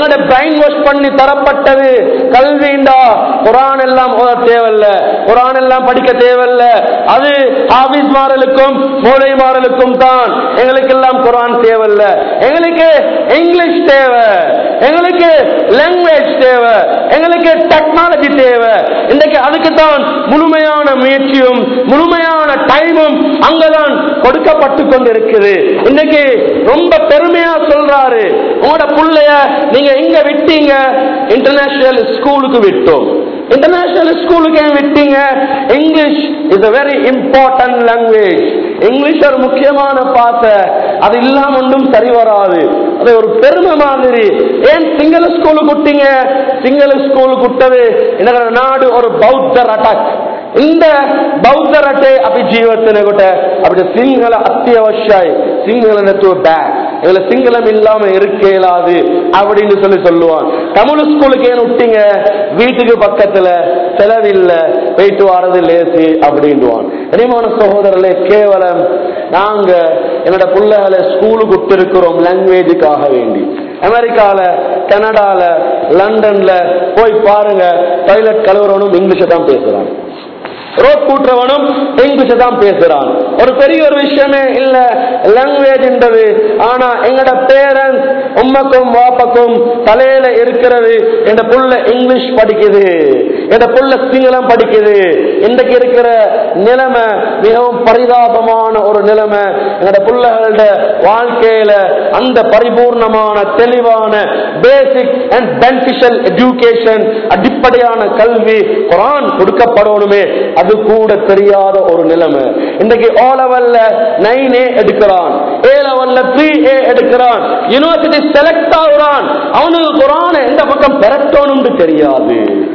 எங்கட பிரைன் வாஷ் பண்ணி தரப்பட்டது கல்விண்டா குரான் எல்லாம் ஓத தேவையில்ல குரான் எல்லாம் படிக்க தேவையில்ல அது ஆபீஸ் மாறலுக்கும் மூளை மாறலுக்கும் தான் எங்களுக்கு எல்லாம் குரான் தேவையில்ல எங்களுக்கு இங்கிலீஷ் தேவை எங்களுக்கு லாங்குவேஜ் தேவை எங்களுக்கு டெக்னாலஜி தேவை இன்றைக்கு அதுக்கு தான் முழுமையான முயற்சியும் முழுமையான டைமும் அங்கதான் கொடுக்கப்பட்டு கொண்டிருக்குது இன்னைக்கு ரொம்ப பெருமையா சொல்றாரு உங்களோட புள்ளைய நீங்க எங்க விட்டீங்க இன்டர்நேஷனல் ஸ்கூலுக்கு விட்டோம் இன்டர்நேஷனல் ஸ்கூலுக்கு ஏன் விட்டீங்க English is a very important language English ஒரு முக்கியமான பாசை அது இல்லாம ஒன்றும் சரி வராது அது ஒரு பெருமை மாதிரி ஏன் சிங்கள ஸ்கூலுக்கு விட்டீங்க சிங்கள ஸ்கூலுக்கு விட்டது இந்த நாடு ஒரு பௌத்தர் அட்டாக் இந்த ಬೌದ್ಧ ರಟೆ ಅಪಿ ಜೀವತನೆ ಗೊಟ್ಟೆ அப்படி சிங்கள அத்தியாவசியாய் சிங்கள நெத்துவ பேக் இதுல சிங்களம் இல்லாம இருக்க இயலாது அப்படின்னு சொல்லி சொல்லுவான் தமிழ் ஸ்கூலுக்கு ஏன் விட்டீங்க வீட்டுக்கு பக்கத்துல செலவில்ல போயிட்டு வாரது லேசி அப்படின்டுவான் இனிமான சகோதரர்களே கேவலம் நாங்க என்னோட பிள்ளைகளை ஸ்கூலுக்கு விட்டிருக்கிறோம் லாங்குவேஜுக்காக வேண்டி அமெரிக்கால கனடால லண்டன்ல போய் பாருங்க டாய்லெட் கழுவுறவனும் இங்கிலீஷை தான் பேசுறான் ரோட் கூட்டுறவனும் இங்கிலீஷ் தான் பேசுறான் ஒரு பெரிய ஒரு விஷயமே இல்ல லாங்குவேஜ் என்றது ஆனா எங்கட பேரண்ட்ஸ் உம்மக்கும் வாப்பக்கும் தலையில இருக்கிறது என்ற புள்ள இங்கிலீஷ் படிக்குது என்ற புள்ள சிங்களம் படிக்குது இன்றைக்கு இருக்கிற நிலைமை மிகவும் பரிதாபமான ஒரு நிலைமை எங்கட புள்ளகளோட வாழ்க்கையில அந்த பரிபூர்ணமான தெளிவான பேசிக் அண்ட் பெனிஃபிஷியல் எஜுகேஷன் அடிப்படையான கல்வி குரான் கொடுக்கப்படணுமே அது கூட தெரியாத ஒரு நிலைமை இன்னைக்கு ஓ லெவல்ல நைன் ஏ எடுக்கிறான் ஏ லெவல்ல த்ரீ ஏ எடுக்கிறான் யூனிவர்சிட்டி செலக்ட் ஆகுறான் அவனுக்கு குரான எந்த பக்கம் பெறட்டோன்னு தெரியாது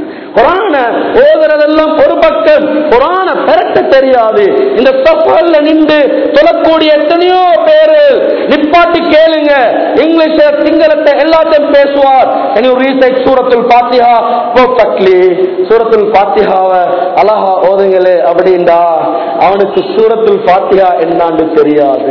குரான ஓதுறதெல்லாம் ஒரு பக்கம் குரான பெறட்ட தெரியாது இந்த சஃபர்ல நின்று சொல்லக்கூடிய எத்தனையோ பேரு நிப்பாட்டி கேளுங்க இங்கிலீஷ சிங்களத்தை எல்லாத்தையும் பேசுவார் can you recite சூரத்துல் பாத்திஹா perfectly சூரத்துல் பாத்திஹாவை அழகா ஓதுங்களே அப்படின்டா அவனுக்கு சூரத்துல் பாத்திஹா என்னான்னு தெரியாது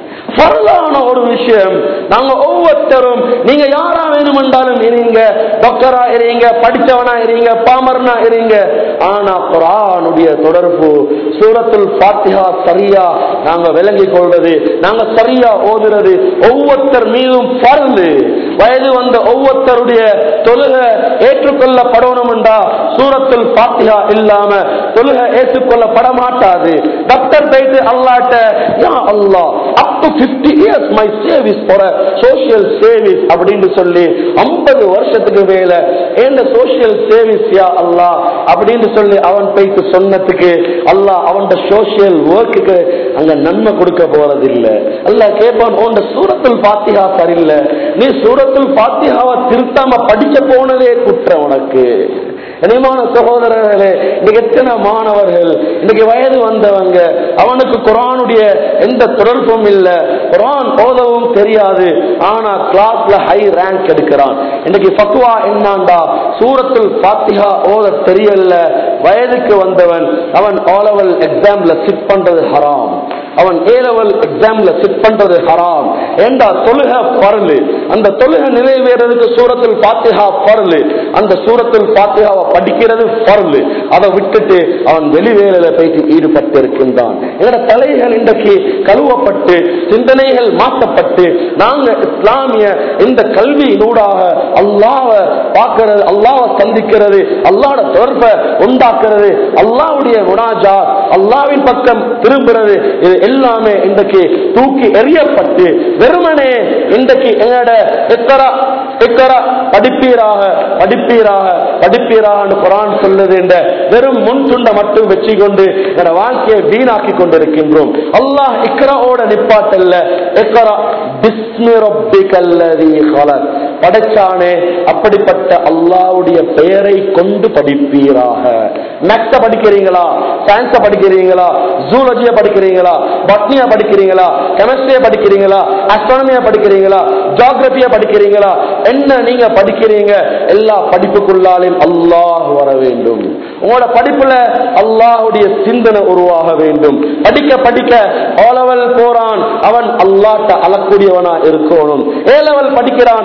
பரவான ஒரு விஷயம் நாங்க ஒவ்வொருத்தரும் நீங்க யாரா வேணுமென்றாலும் இருங்க டாக்டரா இருங்க படிச்சவனா இருங்க பாமரனா இருங்க ஆனா குரானுடைய தொடர்பு சூரத்துல் பாத்திஹா சரியா நாங்க விளங்கிக் கொள்வது நாங்க சரியா ஓதுறது ஒவ்வொருத்தர் மீதும் பறந்து வயது வந்த ஒவ்வொருத்தருடைய தொழுக ஏற்றுக்கொள்ளப்படணும் என்றா சூரத்துல் பாத்திஹா இல்லாம தொழுக ஏற்றுக்கொள்ளப்பட மாட்டாது டாக்டர் போயிட்டு அல்லாட்ட யா அல்லா up to fifty years my சேவிஸ் for social சேவிஸ் அப்படின்னு சொல்லி ஐம்பது வருஷத்துக்கு மேல இந்த சோசியல் சேவிஸ் யா அல்லா அப்படின்னு சொல்லி அவன் போயிட்டு சொன்னதுக்கு அல்லாஹ் அவன் சோசியல் ஒர்க்குக்கு அங்க நன்மை கொடுக்க போறது இல்ல அல்லாஹ் கேட்பான் உன் சூரத்துல் பாத்திஹா சரியில்லை நீ சூரத்துல் பாத்திஹாவை திருத்தாம படிக்க போனதே குற்றம் உனக்கு இனிமான சகோதரர்களே இன்னைக்கு எத்தனை மாணவர்கள் இன்னைக்கு வயது வந்தவங்க அவனுக்கு குரானுடைய எந்த தொடர்பும் இல்ல குரான் ஓதவும் தெரியாது ஆனா கிளாஸ்ல ஹை ரேங்க் எடுக்கிறான் இன்னைக்கு ஃபத்வா என்னாண்டா சூரத்துல் பாத்திஹா ஓத தெரியல வயதுக்கு வந்தவன் அவன் ஓ லெவல் எக்ஸாம்ல சிட் பண்றது ஹராம் அவன் ஏ லெவல் எக்ஸாம்ல சிட் பண்றது ஹராம் ஏண்டா தொழுக பரலு அந்த தொழுக நிறைவேறதுக்கு சூரத்தில் பாத்திஹா பரலு அந்த சூரத்தில் பாத்திஹாவை படிக்கிறது பரலு அதை விட்டுட்டு அவன் வெளிவேலையில போயிட்டு ஈடுபட்டு இருக்கின்றான் எங்கட தலைகள் இன்றைக்கு கழுவப்பட்டு சிந்தனைகள் மாற்றப்பட்டு நாங்க இஸ்லாமிய இந்த கல்வியினூடாக அல்லாஹ் பார்க்கிறது அல்லாஹ் சந்திக்கிறது அல்லாட தொடர்பை உண்டாக்குறது அல்லாவுடைய குணாஜா அல்லாவின் பக்கம் திரும்புறது இது எல்லாமே இன்றைக்கு தூக்கி எறியப்பட்டு வெறுமனே இன்றைக்கு எங்கட எத்தரா எத்தரா படிப்பீராக படிப்பீராக படிப்பீராக குரான் சொல்லுது என்ற வெறும் முன் துண்டை மட்டும் வச்சு கொண்டு எங்களோட வாழ்க்கையை வீணாக்கி கொண்டிருக்கின்றோம் அல்லாஹ் இக்ராவோட நிப்பாட்டல்ல இக்ரா பிஸ்மி ரப்பிக்கல்லதி ஹலக் படைச்சானே அப்படிப்பட்ட அல்லாவுடைய பெயரை கொண்டு படிப்பீராக மேக்ஸ படிக்கிறீங்களா சயின்ஸ படிக்கிறீங்களா ஜூலஜிய படிக்கிறீங்களா பட்னியா படிக்கிறீங்களா கெமிஸ்ட்ரிய படிக்கிறீங்களா அஸ்ட்ரானமியா படிக்கிறீங்களா ஜியாகிரபியா படிக்கிறீங்களா என்ன நீங்க படிக்கிறீங்க எல்லா படிப்புக்குள்ளாலும் அல்லாஹ் வர வேண்டும் உங்களோட படிப்புல அல்லாஹுடைய சிந்தனை உருவாக வேண்டும் படிக்க படிக்க ஓ லெவல் போறான் அவன் அல்லாட்ட அழக்கூடியவனா இருக்கணும் ஏ லெவல் படிக்கிறான் அல்லாஹ்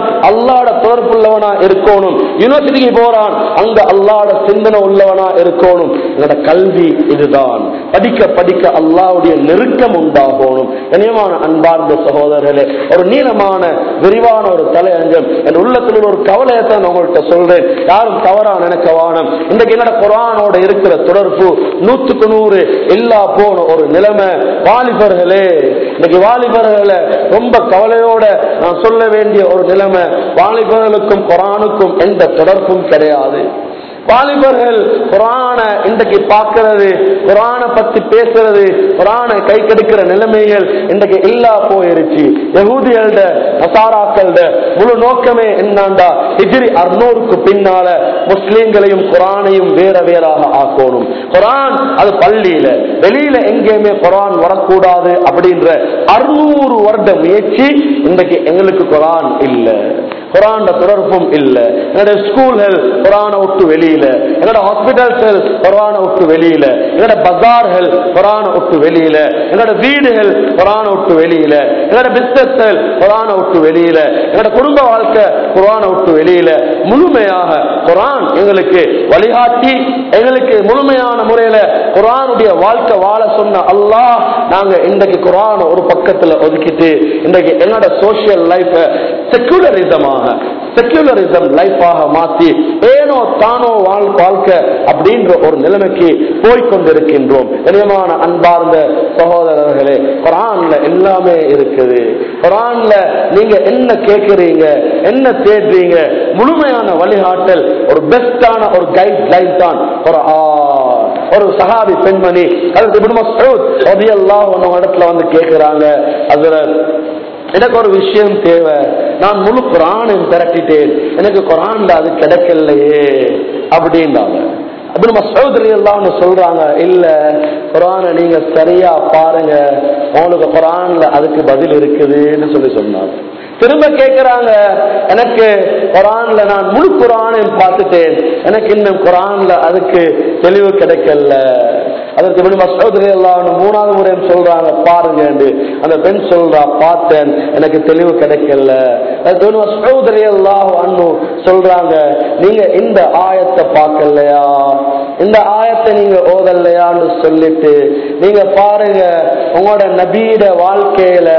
அல்லாட தொடர்புள்ளவனா இருக்கணும் யூனிவர்சிட்டிக்கு போறான் அங்க அல்லாட சிந்தனை உள்ளவனா இருக்கணும் எங்களோட கல்வி இதுதான் படிக்க படிக்க அல்லாவுடைய நெருக்கம் உண்டாகணும் கனியமான அன்பார்ந்த சகோதரர்களே ஒரு நீளமான விரிவான ஒரு தலையங்கம் என் உள்ளத்தில் உள்ள ஒரு கவலையத்தை நான் உங்கள்கிட்ட சொல்றேன் யாரும் தவறா நினைக்க வானம் இன்றைக்கு என்னோட குரானோட இருக்கிற தொடர்பு நூத்துக்கு நூறு எல்லா போன ஒரு நிலைமை வாலிபர்களே இன்னைக்கு வாலிபர்களை ரொம்ப கவலையோட நான் சொல்ல வேண்டிய ஒரு நிலைமை வாலிபர்களுக்கும் குரானுக்கும் எந்த தொடர்பும் கிடையாது வாலிபர்கள் குரான இன்றைக்கு பார்க்கிறது குரான பத்தி பேசுறது குரான கை கெடுக்கிற நிலைமைகள் இன்றைக்கு இல்லா போயிருச்சு யகூதிகளோட நசாராக்களோட முழு நோக்கமே என்னண்டா ஹிஜ்ரி அறுநூறுக்கு பின்னால முஸ்லீம்களையும் குரானையும் வேற வேறாக ஆக்கணும் குரான் அது பள்ளியில வெளியில எங்கேயுமே குரான் வரக்கூடாது அப்படின்ற அறுநூறு வருட முயற்சி இன்றைக்கு எங்களுக்கு குரான் இல்லை குரான் தொடர்பும் இல்ல எங்களோட ஸ்கூல்கள் குரான விட்டு வெளியில எங்களோட ஹாஸ்பிட்டல்ஸ் குரான விட்டு வெளியில எங்களோட பஜார்கள் குரான விட்டு வெளியில எங்களோட வீடுகள் குரான விட்டு வெளியில எங்களோட பிசினஸ்கள் குரான விட்டு வெளியில எங்களோட குடும்ப வாழ்க்கை குரான விட்டு வெளியில முழுமையாக குரான் எங்களுக்கு வழிகாட்டி எங்களுக்கு முழுமையான முறையில குரானுடைய வாழ்க்கை வாழ சொன்ன அல்லாஹ் நாங்க இன்றைக்கு குரான ஒரு பக்கத்துல ஒதுக்கிட்டு இன்றைக்கு என்னோட சோசியல் லைஃப் செக்குலரிசமாக செக்குலரிசம் லைஃபாக மாத்தி ஏனோ தானோ வாழ் வாழ்க்கை அப்படின்ற ஒரு நிலைமைக்கு போய்கொண்டிருக்கின்றோம் கனியமான அன்பார்ந்த சகோதரர்களே குரான்ல எல்லாமே இருக்குது குரான்ல நீங்க என்ன கேட்கிறீங்க என்ன தேடுறீங்க முழுமையான வழிகாட்டல் ஒரு பெஸ்டான ஒரு கைட் லைன் தான் குரான் ஒரு சஹாபி பெண்மணி அது இப்னு மஸ்ஊத் ரலியல்லாஹு அன்ஹு இடத்துல வந்து கேக்குறாங்க அதுல எனக்கு ஒரு விஷயம் தேவை நான் முழு குரானையும் திரட்டிட்டேன் எனக்கு குரான்ல அது கிடைக்கலையே அப்படின்னாங்க அப்படி மசூத் எல்லாம் சொல்றாங்க இல்ல குரானை நீங்க சரியா பாருங்க உங்களுக்கு குரான்ல அதுக்கு பதில் இருக்குதுன்னு சொல்லி சொன்னாங்க திரும்ப கேட்கிறாங்க எனக்கு குரான்ல நான் முழு குரானையும் பார்த்துட்டேன் எனக்கு இன்னும் குரான்ல அதுக்கு தெளிவு கிடைக்கல அதற்கு இப்படி மசோதரி எல்லாம் மூணாவது முறையும் சொல்றாங்க பாருங்க அந்த பெண் சொல்றா பார்த்தேன் எனக்கு தெளிவு கிடைக்கல அதுக்கு மசோதரி எல்லாம் அண்ணும் சொல்றாங்க நீங்க இந்த ஆயத்தை பார்க்கலையா இந்த ஆயத்தை நீங்க ஓதல்லையான்னு சொல்லிட்டு நீங்க பாருங்க உங்களோட நபீட வாழ்க்கையில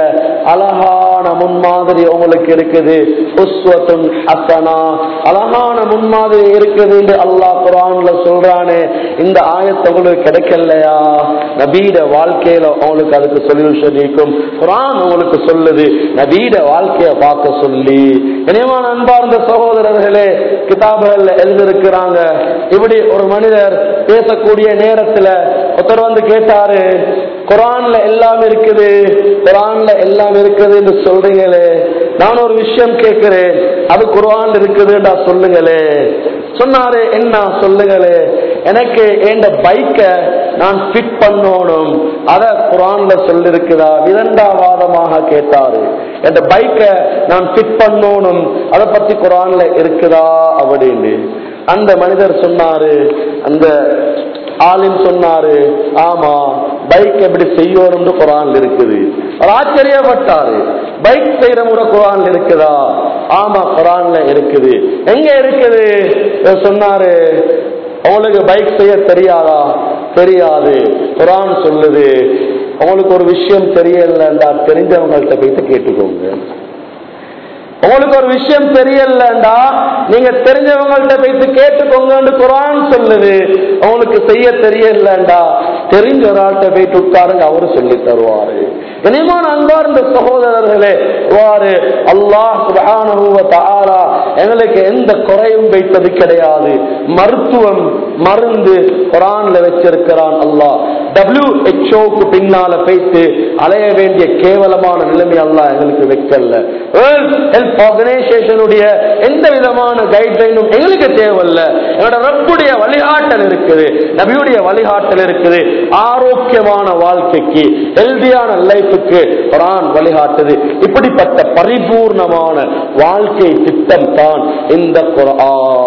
அழகான முன்மாதிரி உங்களுக்கு இருக்குது உஸ்வத்தும் அசனா அழகான முன்மாதிரி இருக்குது என்று அல்லாஹ் குரான்ல சொல்றானே இந்த ஆயத்தை உங்களுக்கு கிடைக்கலையா நபீட வாழ்க்கையில உங்களுக்கு அதுக்கு சொல்யூஷன் இருக்கும் குரான் உங்களுக்கு சொல்லுது நபீட வாழ்க்கைய பார்க்க சொல்லி இனியமான அன்பார்ந்த சகோதரர்களே கிதாபுகள்ல எழுதிருக்கிறாங்க இப்படி ஒரு மனிதர் பேசக்கூடிய நேரத்துல ஒருத்தர் வந்து கேட்டாரு குரான்ல எல்லாம் இருக்குது குரான்ல எல்லாம் இருக்குது என்று சொல்றீங்களே நான் ஒரு விஷயம் கேட்கிறேன் அது குரான் இருக்குதுடா சொல்லுங்களே சொன்னாரு என்ன சொல்லுங்களே எனக்கு என் பைக்க நான் ஃபிட் பண்ணணும் அத குரான்ல சொல்லிருக்குதா விதண்டாவாதமாக கேட்டாரு என் பைக்க நான் ஃபிட் பண்ணணும் அதை பத்தி குரான்ல இருக்குதா அப்படின்னு அந்த மனிதர் சொன்னாரு அந்த ஆலிம் சொன்னாரு ஆமா பைக் எப்படி செய்யணும்னு குரான் இருக்குது அவர் ஆச்சரியப்பட்டாரு பைக் செய்யற முறை குரான் இருக்குதா ஆமா குரான்ல இருக்குது எங்க இருக்குது இவர் சொன்னாரு உங்களுக்கு பைக் செய்ய தெரியாதா தெரியாது குரான் சொல்லுது உங்களுக்கு ஒரு விஷயம் தெரியலண்டா தெரிஞ்சவங்கள்ட்ட போயிட்டு கேட்டுக்கோங்க உங்களுக்கு ஒரு விஷயம் தெரியலண்டா நீங்க தெரிஞ்சவங்கள்ட்ட போயிட்டு கேட்டுக்கோங்கன்னு குரான் சொல்லுது உங்களுக்கு செய்ய தெரியலண்டா தெரிஞ்ச ஒரு ஆள்கிட்ட போயிட்டு உட்காருங்க அவரு சொல்லி தருவாரு இனிமான அன்பார்ந்த சகோதரர்களே வாரு அல்லாஹ் சுப்ஹானஹு வ தஆலா எங்களுக்கு எந்த குறையும் வைத்தது கிடையாது மருத்துவம் மருந்து குரான்ல வச்சிருக்கிறான் அல்லாஹ் டபிள்யூஹெச்ஓக்கு பின்னால போயிட்டு அலைய வேண்டிய கேவலமான நிலைமை அல்லாஹ் எங்களுக்கு வைக்கல வேர்ல்ட் ஹெல்த் ஆர்கனைசேஷனுடைய எந்த விதமான கைட்லைனும் எங்களுக்கு தேவையில்ல எங்களோட ரப்புடைய வழிகாட்டல் இருக்குது நபியுடைய வழிகாட்டல் இருக்குது ஆரோக்கியமான வாழ்க்கைக்கு ஹெல்தியான லைஃபுக்கு குரான் வழிகாட்டுது இப்படிப்பட்ட பரிபூர்ணமான வாழ்க்கை திட்டம் தான் இந்த குரான்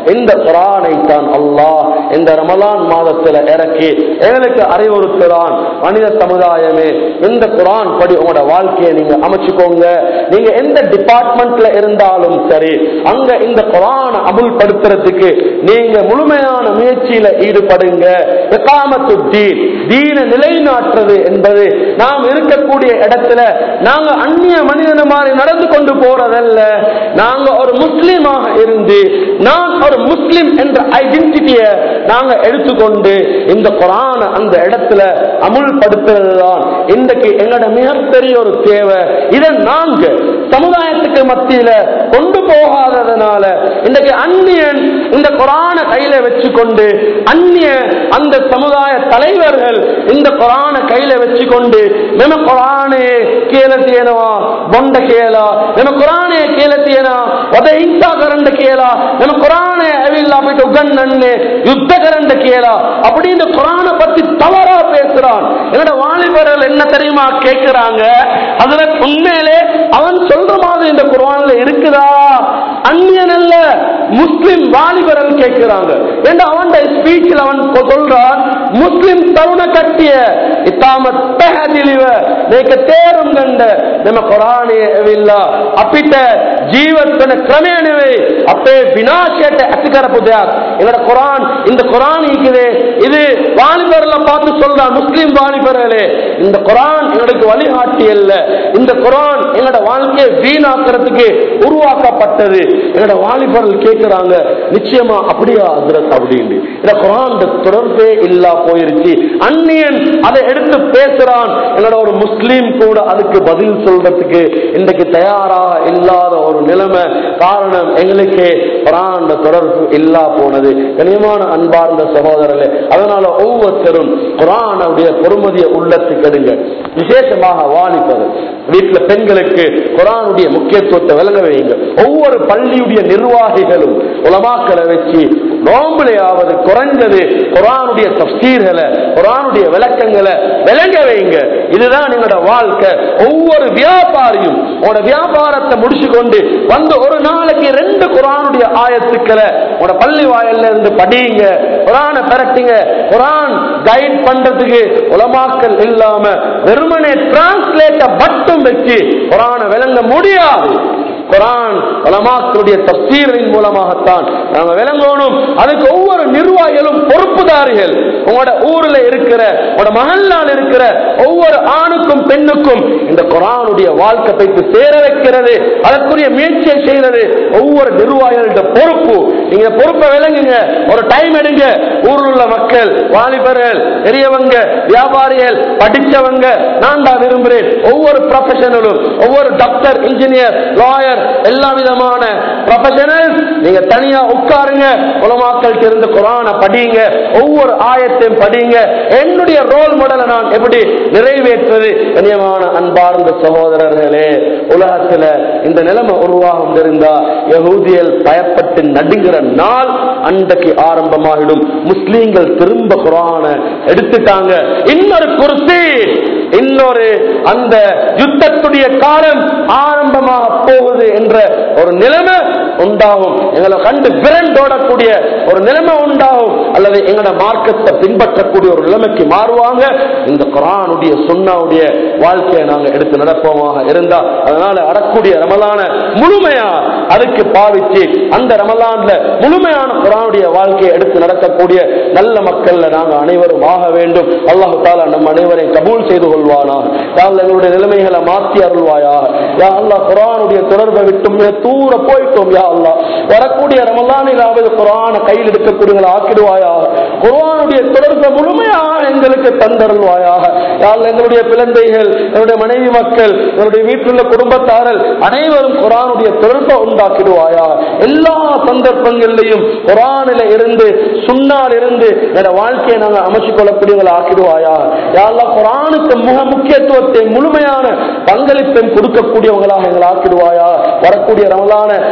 இந்த குரானை தான் அல்லாஹ் இந்த ரமலான் மாதத்துல இறக்கி எங்களுக்கு அறிவுறுத்துறான் மனித சமுதாயமே இந்த குரான் படி உங்களோட வாழ்க்கையை நீங்க அமைச்சுக்கோங்க நீங்க எந்த டிபார்ட்மெண்ட்ல இருந்தாலும் சரி அங்க இந்த குரான் அமுல்படுத்துறதுக்கு நீங்க முழுமையான முயற்சியில ஈடுபடுங்க இகாமத்து தீன் தீன நிலைநாட்டுறது என்பது நாம் இருக்கக்கூடிய இடத்துல நாங்க அந்நிய மனிதன மாதிரி நடந்து கொண்டு போறதல்ல நாங்க ஒரு முஸ்லீமாக இருந்து நான் ஒரு முஸ்லிம் என்ற ஐடென்டிட்டிய நாங்க எடுத்துக்கொண்டு இந்த குரான அந்த இடத்துல அமுல்படுத்துறது தான் இன்றைக்கு எங்களோட மிகப்பெரிய ஒரு தேவை இதை நாங்க சமுதாயத்துக்கு மத்தியில கொண்டு போகாததுனால இன்றைக்கு அந்நியன் இந்த குரான கையில வச்சுக்கொண்டு அந்நிய அந்த சமுதாய தலைவர்கள் இந்த குரான கையில வச்சுக்கொண்டு மெம குரானே ಕೇಳತಿಯೇನವ ಬೊಂಡ ಕೇಳ ನಮ್ಮ ಕುರಾನೇ ಕೇಳತಿಯೇನ ಒದ ಹಿಂಸಾ ಕರಂಡ ಕೇಳ நம்ம குரானை அவில்ல போயிட்டு உகன்னே யுத்த கரண்ட கேளா அப்படி இந்த குரானை பத்தி தவறா பேசுறான் என்னோட வாலிபர்கள் என்ன தெரியுமா கேட்கிறாங்க அதுல உண்மையிலே அவன் சொல்ற மாதிரி இந்த குரான்ல இருக்குதா அந்நியன் அல்ல முஸ்லிம் வாலிபர்கள் கேட்கிறாங்க ஏன்னா அவன் ஸ்பீச்சில் அவன் சொல்றான் முஸ்லிம் தருண கட்டிய இத்தாம පැහැදිලිව මේක තේරුම් ගන්න මෙම කොරාණය ඇවිල්ලා අපිට ජීවත් වෙන ක්‍රමය නෙවෙයි අපේ විනාශයට ඇති කරපු දෙයක් எங்களோட குரான் இந்த குரான் இருக்குது இது வாலிபர்ல பார்த்து சொல்றான் முஸ்லிம் வாலிபர்களே இந்த குரான் எங்களுக்கு வழிகாட்டி அல்ல இந்த குரான் எங்களோட வாழ்க்கையை வீணாக்குறதுக்கு உருவாக்கப்பட்டது எங்களோட வாலிபர்கள் கேட்கிறாங்க நிச்சயமா அப்படியா ஹஸ்ரத் அப்படின்னு இந்த குரான் தொடர்பே இல்லா போயிருச்சு அந்நியன் அதை எடுத்து பேசுறான் என்னோட ஒரு முஸ்லீம் கூட அதுக்கு பதில் சொல்றதுக்கு இன்றைக்கு தயாராக இல்லாத ஒரு நிலைமை காரணம் எங்களுக்கு குரான் தொடர்பு இல்லா போனது கனியமான அன்பார்ந்த சகோதரர்களே அதனால ஒவ்வொருத்தரும் குரானுடைய பொறுமதிய உள்ளத்துக்கு எடுங்க விசேஷமாக வாலிபர் வீட்டுல பெண்களுக்கு குரானுடைய முக்கியத்துவத்தை விளங்க வைங்க ஒவ்வொரு பள்ளியுடைய நிர்வாகிகளும் உலமாக்களை வச்சு நோம்புலையாவது குறைஞ்சது குரானுடைய தப்சீர்களை குரானுடைய விளக்கங்களை விளங்க வைங்க இதுதான் எங்களோட வாழ்க்கை ஒவ்வொரு வியாபாரியும் உங்களோட வியாபாரத்தை முடிச்சு கொண்டு வந்து ஒரு நாளைக்கு ரெண்டு குரானுடைய ஆயத்துக்களை உங்களோட பள்ளி வாயில்ல இருந்து படிங்க குரானை பெரட்டுங்க குரான் கைட் பண்றதுக்கு உலமாக்கல் இல்லாம வெறுமனே டிரான்ஸ்லேட்ட மட்டும் வச்சு குரானை விளங்க முடியாது குரான் உலமாக்களுடைய தப்சீரின் மூலமாகத்தான் நாங்க விளங்கணும் அதுக்கு ஒவ்வொரு நிர்வாகிகளும் பொறுப்புதாரிகள் உங்களோட ஊர்ல இருக்கிற உங்களோட மகல்லால் இருக்கிற ஒவ்வொரு ஆணுக்கும் பெண்ணுக்கும் இந்த குரானுடைய வாழ்க்கை போய்த்து சேர வைக்கிறது அதற்குரிய முயற்சியை செய்யறது ஒவ்வொரு நிர்வாகிகளோட பொறுப்பு நீங்க பொறுப்பை விளங்குங்க ஒரு டைம் எடுங்க ஊரில் உள்ள மக்கள் வாலிபர்கள் பெரியவங்க வியாபாரிகள் படிச்சவங்க நான் தான் விரும்புகிறேன் ஒவ்வொரு ப்ரொஃபஷனலும் ஒவ்வொரு டாக்டர் இன்ஜினியர் லாயர் எல்லா விதமான ப்ரொஃபஷனல்ஸ் நீங்க தனியா உட்காருங்க உலமாக்கள் இருந்து குரான படிங்க ஒவ்வொரு ஆயத்தையும் படிங்க என்னுடைய ரோல் மாடலை நான் எப்படி நிறைவேற்றுவது கண்ணியமான அன்பார்ந்த சகோதரர்களே உலகத்துல இந்த நிலைமை உருவாகம் இருந்தா யகூதியல் பயப்பட்டு நடுங்கிற நாள் அன்றைக்கு ஆரம்பமாகிடும் முஸ்லீம்கள் திரும்ப குரான எடுத்துட்டாங்க இன்னொரு குர்சி இன்னொரு அந்த யுத்தத்துடைய காலம் ஆரம்பமாக போகுது என்ற ஒரு நிலைமை உண்டாகும் எங்களை கண்டு விரண்டோடக்கூடிய ஒரு நிலைமை உண்டாகும் அல்லது எங்களோட மார்க்கத்தை பின்பற்றக்கூடிய ஒரு நிலைமைக்கு மாறுவாங்க இந்த குரானுடைய சுண்ணாவுடைய வாழ்க்கையை நாங்க எடுத்து நடப்போமாக இருந்தா அதனால அறக்கூடிய ரமலான முழுமையா அதுக்கு பாவிச்சு அந்த ரமலான்ல முழுமையான குரானுடைய வாழ்க்கையை எடுத்து நடக்கக்கூடிய நல்ல மக்கள்ல நாங்க அனைவரும் ஆக வேண்டும் அல்லாஹு தாலா நம் அனைவரையும் கபூல் செய்து கொள்வானா யாழ் எங்களுடைய நிலைமைகளை மாற்றி அருள்வாயா யா அல்லா குரானுடைய தொடர்பை விட்டு மிக தூர போயிட்டோம் யா அல்லா வரக்கூடிய ரமலானிலாவது குரான கையில் எடுக்கக்கூடியவங்களை ஆக்கிடுவாயா குரானுடைய தொடர்பை முழுமையாக எங்களுக்கு தந்தருள்வாயாக யாழ் எங்களுடைய பிளந்தைகள் எங்களுடைய மனைவி மக்கள் எங்களுடைய வீட்டில் உள்ள குடும்பத்தாரல் அனைவரும் குரானுடைய தொடர்பை உண்டாக்கிடுவாயா எல்லா சந்தர்ப்பங்களிலையும் குரானில இருந்து சுண்ணால் இருந்து என்னோட வாழ்க்கையை நாங்கள் அமைச்சுக் கொள்ளக்கூடியவங்களை ஆக்கிடுவாயா யாரெல்லாம் குரானுக்கு மிக முக்கியத்துவத்தை முழுமையான பங்களிப்பை கொடுக்கக்கூடியவங்களாக எங்களை ஆக்கிடுவாயா வரக்கூடிய ரமலான பிரயோஜன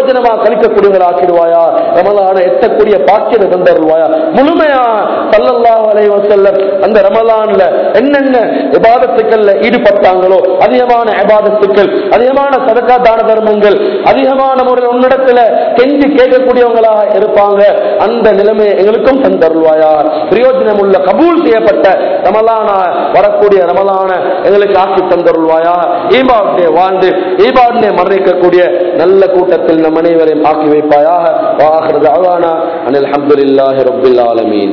பிரயோஜனமா கழிக்கக்கூடியவர்களாக்கிடுவாயா ரமலான எட்டக்கூடிய பாக்கியத்தை தந்தருள்வாயா முழுமையா சல்லல்லாஹு அலைஹி வஸல்லம் அந்த ரமலான்ல என்னென்ன இபாதத்துக்கள்ல ஈடுபட்டாங்களோ அதிகமான இபாதத்துக்கள் அதிகமான சதக்கா தான தர்மங்கள் அதிகமான முறையில் உன்னிடத்துல கெஞ்சி கேட்கக்கூடியவங்களாக இருப்பாங்க அந்த நிலைமையை எங்களுக்கும் தந்தருள்வாயா பிரயோஜனம் உள்ள கபூல் செய்யப்பட்ட ரமலான வரக்கூடிய ரமலான எங்களுக்கு ஆக்கி தந்தருள்வாயா ஈபாவுடைய வாழ்ந்து ஈபாவுடைய மரணிக்கக்கூடிய நல்ல கூட்டத்தில் நம் அனைவரையும் ஆக்கி வைப்பாயாக வாஹர் தாவானா அனில் அல்ஹம்துலில்லாஹி ரப்பில் ஆலமீன்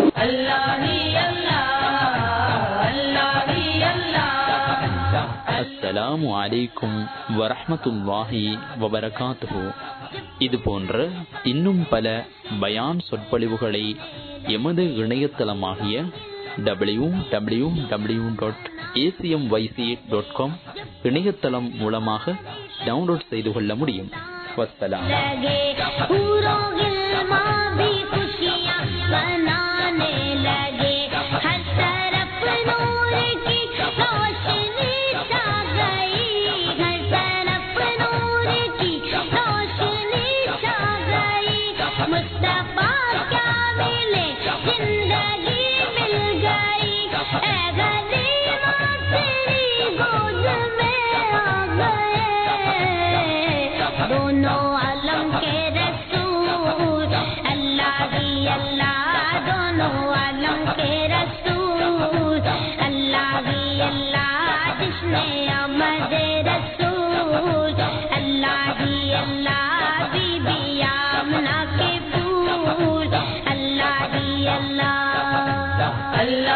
அஸ்ஸலாமு அலைக்கும் வரஹ்மத்துல்லாஹி வபரகாத்துஹு இது போன்ற இன்னும் பல பயான் சொற்பொழிவுகளை எமது இணையதளமாகிய W W W dot ACM YC dot com இணையதளம் மூலமாக டவுன்லோட் செய்து கொள்ள முடியும் வஸ்ஸலாம் लगे पूरों गिलमा भी खुशियाँ मनाने लगे हर तरफ नूर की रोशनी छा गई हर तरफ नूर की रोशनी छा गई मुस्तफा क्या मिले जिंदगी मिल गई ऐ गरीबा तेरी गोद में आ गए दोनों आलम के रसूल अल्लाह ही अल्लाह दोनों आलम के रसूल अल्लाह ही अल्लाह जिसने अमद रसूल अल्लाह ही अल्लाह बीबी आमना के फूल अल्लाह ही अल्लाह अल्लाह